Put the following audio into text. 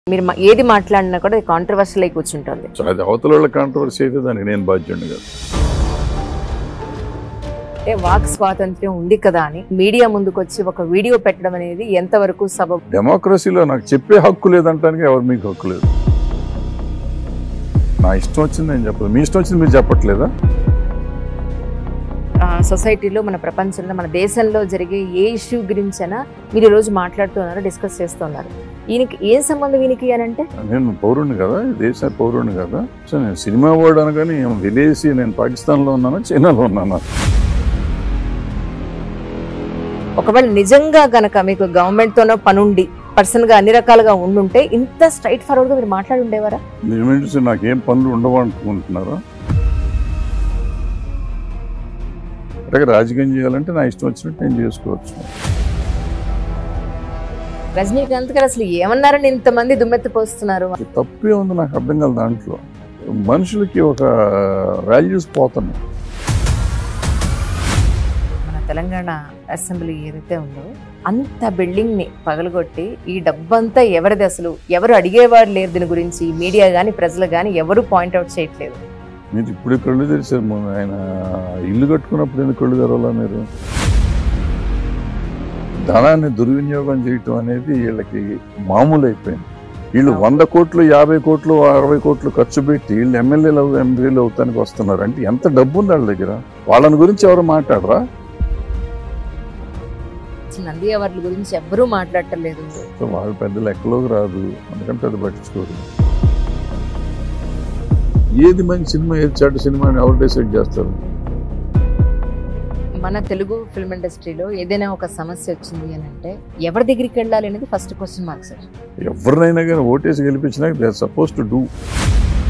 మీరు మా- ఏది మాట్లాడినా కూడా కాంట్రవర్షియల్ అయి కూర్చుంటుంది సో అది అవతల వాళ్ళ కాంట్రవర్సీ అయితే దానికి నేను బాధ్యుడిని కాదు అంటే వాక్ స్వాతంత్ర్యం ఉంది కదా అని మీడియా ముందుకు వచ్చి ఒక వీడియో పెట్టడం అనేది ఎంతవరకు సబబు డెమోక్రసీలో నాకు చెప్పే హక్కు లేదంటానికి ఎవరు మీకు హక్కు లేదు నా ఇష్టం వచ్చింది నేను చెప్పదు మీ ఇష్టం వచ్చింది మీరు చెప్పట్లేదా ఆ, సొసైటీలో మన ప్రపంచంలో మన దేశంలో జరిగే ఏ ఇష్యూ గురించైనా మీరు ఈ రోజు మాట్లాడుతున్నారు డిస్కస్ చేస్తున్నారు ఈయనకి ఏం సంబంధం ఈయనకి అని అంటే నేను పౌరుణ్ణి కదా ఈ దేశ పౌరుణ్ణి కదా సో నేను సినిమా వాడు అనగానే ఏం విదేశీ నేను పాకిస్తాన్లో ఉన్నానా చైనాలో ఉన్నానా ఒకవేళ నిజంగా గనక మీకు గవర్నమెంట్ తోనో పనుండి పర్సన్ గా అన్ని రకాలుగా ఉండుంటే ఇంత స్ట్రైట్ ఫార్వర్డ్ గా మీరు మాట్లాడి ఉండేవారా నిజమేంటి నాకేం పనులు ఉండవు అనుకుంటున్నారా అలాగే రాజకీయం చేయాలంటే నా ఇష్టం వచ్చినట్టు నేను చేసుకోవచ్చు రజనీకాంత్ గారు అసలు ఏమన్నారని ఇంతమంది దుమ్మెత్తి పోస్తున్నారు తప్పే ఉంది నాకు అర్థం కాదు దాంట్లో మనుషులకి ఒక వాల్యూస్ పోతున్నాయి మన తెలంగాణ అసెంబ్లీ ఏదైతే ఉందో అంత బిల్డింగ్ ని పగలగొట్టి ఈ డబ్బంతా ఎవరిది అసలు ఎవరు అడిగేవారు లేరు దీని గురించి మీడియా గాని ప్రజలు గాని ఎవరు పాయింట్అవుట్ చేయట్లేదు మీరు ఇప్పుడు కళ్ళు తెరిచారు మొన్న ఆయన ఇల్లు కట్టుకున్నప్పుడు ఎందుకు కళ్ళు తెరవాలా మీరు ధనాన్ని దుర్వినియోగం చేయటం అనేది వీళ్ళకి మామూలు అయిపోయింది వీళ్ళు వంద కోట్లు యాభై కోట్లు అరవై కోట్లు ఖర్చు పెట్టి వీళ్ళు ఎమ్మెల్యేలు ఎంపీలు అవుతానికి వస్తున్నారు అంటే ఎంత డబ్బు ఉంది వాళ్ళ దగ్గర వాళ్ళని గురించి ఎవరు మాట్లాడరా అసలు నంది అవార్డుల గురించి ఎవ్వరూ మాట్లాడటలేదు సో వాళ్ళు పెద్ద లెక్కలోకి రాదు అందుకని పెద్ద పట్టించుకోరు ఏది మంచి సినిమా ఏది చెడ్డ సినిమా అని ఎవరు డిసైడ్ చేస్తారు మన తెలుగు ఫిల్మ్ ఇండస్ట్రీలో ఏదైనా ఒక సమస్య వచ్చింది అని అంటే ఎవరి దగ్గరికి వెళ్ళాలి అనేది ఫస్ట్ క్వశ్చన్ మార్క్ సార్ ఎవరినైనా కానీ ఓటేసి గెలిపించినా they are supposed to do